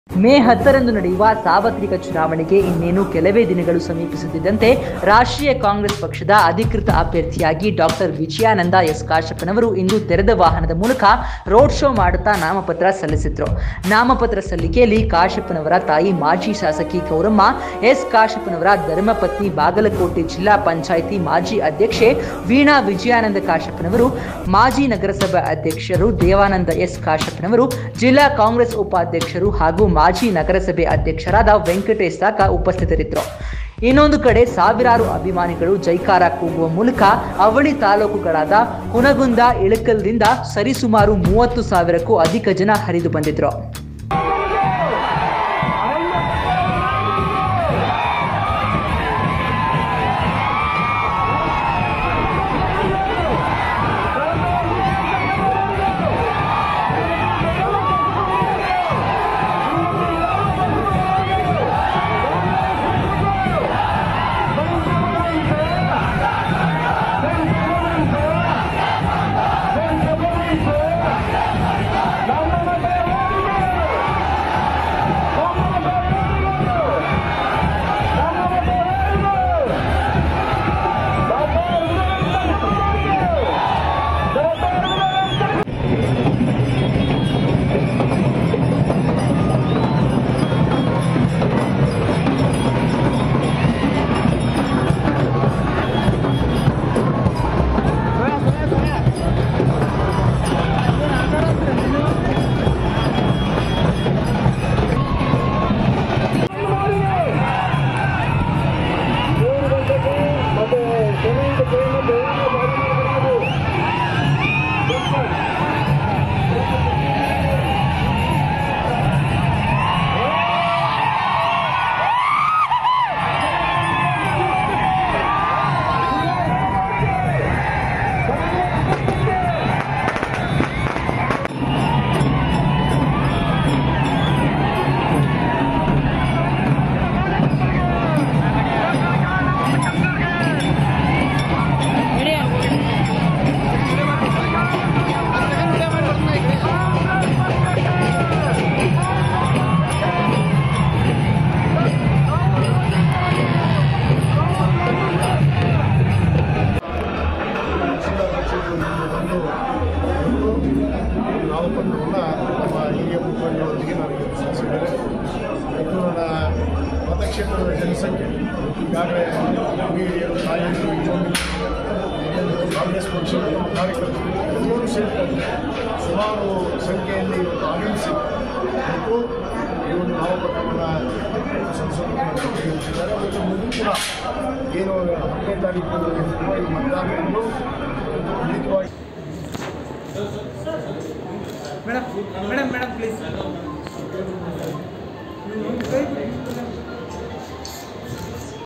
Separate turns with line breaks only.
ಮೇ ಹತ್ತರಂದು ನಡೆಯುವ ಸಾರ್ವತ್ರಿಕ ಚುನಾವಣೆಗೆ ಇನ್ನೇನು ಕೆಲವೇ ದಿನಗಳು ಸಮೀಪಿಸುತ್ತಿದ್ದಂತೆ ರಾಷ್ಟ್ರೀಯ ಕಾಂಗ್ರೆಸ್ ಪಕ್ಷದ ಅಧಿಕೃತ ಅಭ್ಯರ್ಥಿಯಾಗಿ ಡಾಕ್ಟರ್ ವಿಜಯಾನಂದ ಎಸ್ ಕಾಶಪ್ಪನವರು ಇಂದು ತೆರೆದ ವಾಹನದ ಮೂಲಕ ರೋಡ್ ಶೋ ಮಾಡುತ್ತಾ ನಾಮಪತ್ರ ಸಲ್ಲಿಸಿದ್ರು ನಾಮಪತ್ರ ಸಲ್ಲಿಕೆಯಲ್ಲಿ ಕಾಶಪ್ಪನವರ ತಾಯಿ ಮಾಜಿ ಶಾಸಕಿ ಗೌರಮ್ಮ ಎಸ್ ಕಾಶಪ್ಪನವರ ಧರ್ಮಪತ್ನಿ ಬಾಗಲಕೋಟೆ ಜಿಲ್ಲಾ ಪಂಚಾಯಿತಿ ಮಾಜಿ ಅಧ್ಯಕ್ಷೆ ವೀಣಾ ವಿಜಯಾನಂದ ಕಾಶಪ್ಪನವರು ಮಾಜಿ ನಗರಸಭಾ ಅಧ್ಯಕ್ಷರು ದೇವಾನಂದ ಎಸ್ ಕಾಶಪ್ಪನವರು ಜಿಲ್ಲಾ ಕಾಂಗ್ರೆಸ್ ಉಪಾಧ್ಯಕ್ಷರು ಹಾಗೂ ಮಾಜಿ ನಗರಸಭೆ ಅಧ್ಯಕ್ಷರಾದ ವೆಂಕಟೇಶ್ ಸಾಕ ಉಪಸ್ಥಿತರಿದ್ದರು ಇನ್ನೊಂದು ಕಡೆ ಸಾವಿರಾರು ಅಭಿಮಾನಿಗಳು ಜೈಕಾರ ಕೂಗುವ ಮೂಲಕ ಅವಳಿ ತಾಲೂಕುಗಳಾದ ಹುನಗುಂದ ಇಳಕಲ್ದಿಂದ ಸರಿಸುಮಾರು ಮೂವತ್ತು ಸಾವಿರಕ್ಕೂ ಅಧಿಕ ಜನ ಹರಿದು ಬಂದಿದ್ರು
ನಾಮಪತ್ರವನ್ನು ನಮ್ಮ ಹಿರಿಯ ಮುಖಂಡರೊಂದಿಗೆ ನನಗೆ ಸಲ್ಲಿಸಿದ್ದಾರೆ ಮತ್ತು ನನ್ನ ಮತಕ್ಷೇತ್ರದ ಜನಸಂಖ್ಯೆ ಈಗಾಗಲೇ ಹಿರಿಯರು ತಾಯಂದಿರು ಯುವಕರು ಕಾಂಗ್ರೆಸ್ ಪಕ್ಷದ ಕಾರ್ಯಕರ್ತರು ಎಲ್ಲರೂ ಸೇರಿಕೊಂಡು ಸುಮಾರು ಸಂಖ್ಯೆಯಲ್ಲಿ ಇವತ್ತು ಆಗಮಿಸಿ ಮತ್ತು ಈ ಒಂದು ನಾಮಪತ್ರವನ್ನು ಸಲ್ಲಿಸೋದಕ್ಕೆ ತಿಳಿಸಿದ್ದಾರೆ ಮತ್ತು ಮುಂದೆ ಕೂಡ ಏನು ಹತ್ತನೇ ತಾರೀಕು ಇರುವ ಈ ಮತದಾನವನ್ನು ಖಂಡಿತವಾಗಿ
ಮೇಡಮ್ ಮೇಡಮ್ ಮೇಡಮ್ ಪ್ಲೀಸ್